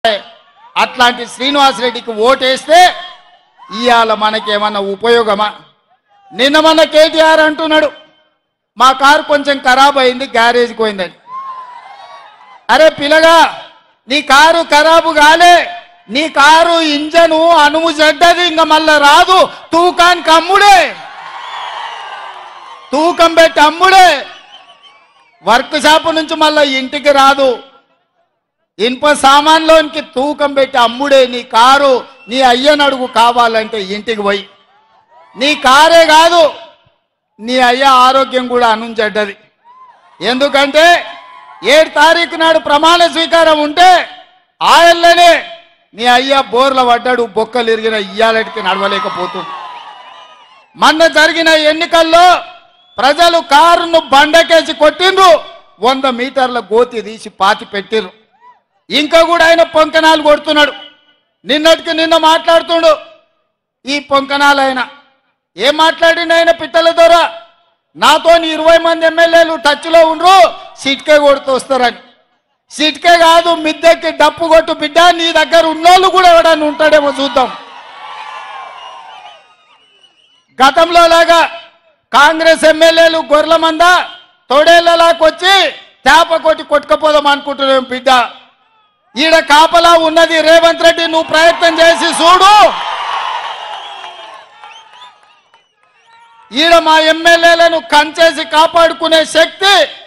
అట్లాంటి శ్రీనివాసరెడ్డికి ఓటేస్తే ఇవాళ మనకేమన్నా ఉపయోగమా నిన్న మన కేటీఆర్ అంటున్నాడు మా కారు కొంచెం ఖరాబ్ అయింది గ్యారేజ్కి పోయిందని అరే పిల్లగా నీ కారు ఖరాబు కాలే నీ కారు ఇంజను అనుము చెడ్డది ఇంకా మళ్ళా రాదు తూకానికి అమ్ముడే తూకం పెట్టి అమ్ముడే వర్క్ షాప్ నుంచి మళ్ళా ఇంటికి రాదు ఇనుప సామాన్లోనికి తూకం పెట్టి అమ్ముడే నీ కారు నీ అయ్యనడుగు కావాలంటే ఇంటికి పోయి నీ కారే కాదు నీ అయ్య ఆరోగ్యం కూడా అనుంచెడ్డది ఎందుకంటే ఏడు తారీఖు నాడు ప్రమాణ స్వీకారం ఉంటే ఆయనలోనే నీ అయ్య బోర్ల పడ్డాడు బొక్కలు ఇరిగిన ఇయ్యాలటికి నడవలేకపోతుంది మొన్న జరిగిన ఎన్నికల్లో ప్రజలు కారును బండకేసి కొట్టిండ్రు వంద మీటర్ల గోతి తీసి పాతి పెట్టిర్రు ఇంకా కూడా ఆయన పొంకనాలు కొడుతున్నాడు నిన్నటికి నిన్న మాట్లాడుతుండు ఈ పొంకనాలు ఆయన ఏం మాట్లాడిండు ఆయన పిట్టల ద్వారా నాతో ఇరవై మంది ఎమ్మెల్యేలు టచ్లో ఉండ్రు సిట్కే కొడుతూ వస్తారని సిట్కే కాదు మిద్దెకి డప్పు కొట్టు బిడ్డ నీ దగ్గర ఉన్నోళ్ళు కూడా ఎవడన్నా ఉంటాడేమో చూద్దాం గతంలో లాగా కాంగ్రెస్ ఎమ్మెల్యేలు గొర్రెల మంద తొడేళ్లలాకొచ్చి చేప కొట్టి కొట్టుకపోదాం అనుకుంటున్నాం బిడ్డ ఈడ కాపలా ఉన్నది రేవంత్ రెడ్డి నువ్వు ప్రయత్నం చేసి చూడు ఈడ మా ఎమ్మెల్యేలను కంచేసి కాపాడుకునే శక్తి